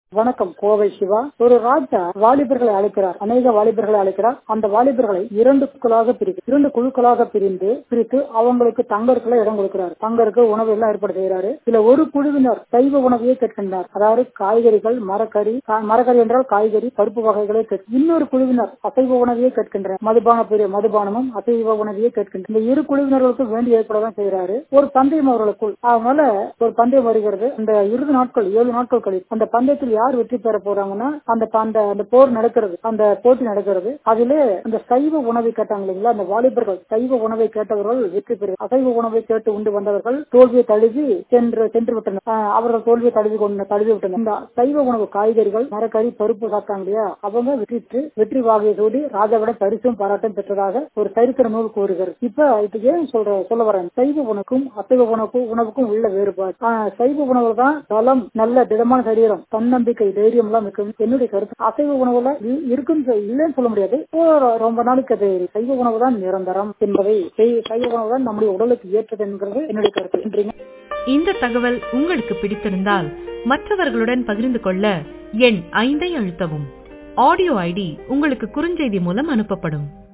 வணக்கம் கோவை சிவா ஒரு ராஜா வாலிபர்களை அழைக்கிறார் அநேக வாலிபர்களை அழைக்கிறார் அந்த வாலிபர்களை இரண்டு குழுக்களாக பிரித்து இரண்டு குழுக்களாக பிரிந்து பிரித்து அவங்களுக்கு தங்கறதுக்குள்ள இடம் கொடுக்கிறார் தங்கருக்கு உணவு எல்லாம் ஏற்பாடு செய்யறாரு இதுல ஒரு குழுவினர் சைவ உணவையே கேட்கின்றனர் அதாவது காய்கறிகள் மரக்கறி கா- மரக்கறி என்றால் காய்கறி பருப்பு வகைகளை கேட்க இன்னொரு குழுவினர் அசைவ உணவையே கேட்கின்றனர் மதுபான பெரிய மதுபானமும் அசைவ உணவையே கேட்கின்றனர் இந்த இரு குழுவினர்களுக்கும் வேண்டிய ஏற்பாடு தான் செய்யறாரு ஒரு பந்தயம் அவர்களுக்குள் அதனால ஒரு பந்தயம் வருகிறது அந்த இறுதி நாட்கள் ஏழு நாட்கள் கழித்து அந்த பந்தயத்தில் யார் வெற்றி பெற போறாங்கன்னா அந்த அந்த அந்த போர் நடக்கிறது அந்த போட்டி நடக்கிறது அதிலே அந்த சைவ உணவை கேட்டாங்க இல்லைங்களா அந்த வாலிபர்கள் சைவ உணவை கேட்டவர்கள் வெற்றி பெறு அசைவ உணவை கேட்டு உண்டு வந்தவர்கள் தோல்வியை தழுவி சென்று சென்று விட்டனர் ஆஹ் அவர்கள் தோல்வியை தழுவி கொண்டு தழுவி விட்டனர் இந்த சைவ உணவு காய்கறிகள் மரக்கறி பருப்பு சாப்பிட்டாங்க இல்லையா அவங்க வெற்றி பெற்று வெற்றி வாகையை சூடி ராஜாவிடம் பரிசும் பாராட்டும் பெற்றதாக ஒரு சரித்திர நூல் கூறுகிறது இப்ப இது ஏன் சொல்ற சொல்ல வரேன் சைவ உணவுக்கும் அசைவ உணவுக்கும் உணவுக்கும் உள்ள வேறுபாடு ஆஹ் சைவ உணவுல தான் பலம் நல்ல திடமான சரீரம் தன்னம்பிக்கை தைரியம் எல்லாம் இருக்கும் என்னுடைய கருத்து அசைவ உணவுல இ- இருக்குன்னு சொ- இல்லைன்னு சொல்ல முடியாது ஓ, ரொம்ப நாளைக்கு அது சைவ உணவு தான் நிரந்தரம் என்பதை செய்- சைவ உணவு தான் நம்முடைய உடலுக்கு ஏற்றது என்கிறது என்னுடைய கருத்து நன்றிங்க இந்த தகவல் உங்களுக்கு பிடித்திருந்தால் மற்றவர்களுடன் பகிர்ந்து கொள்ள எண் ஐந்தை அழுத்தவும் ஆடியோ ஐடி உங்களுக்கு குறுஞ்செய்தி மூலம் அனுப்பப்படும்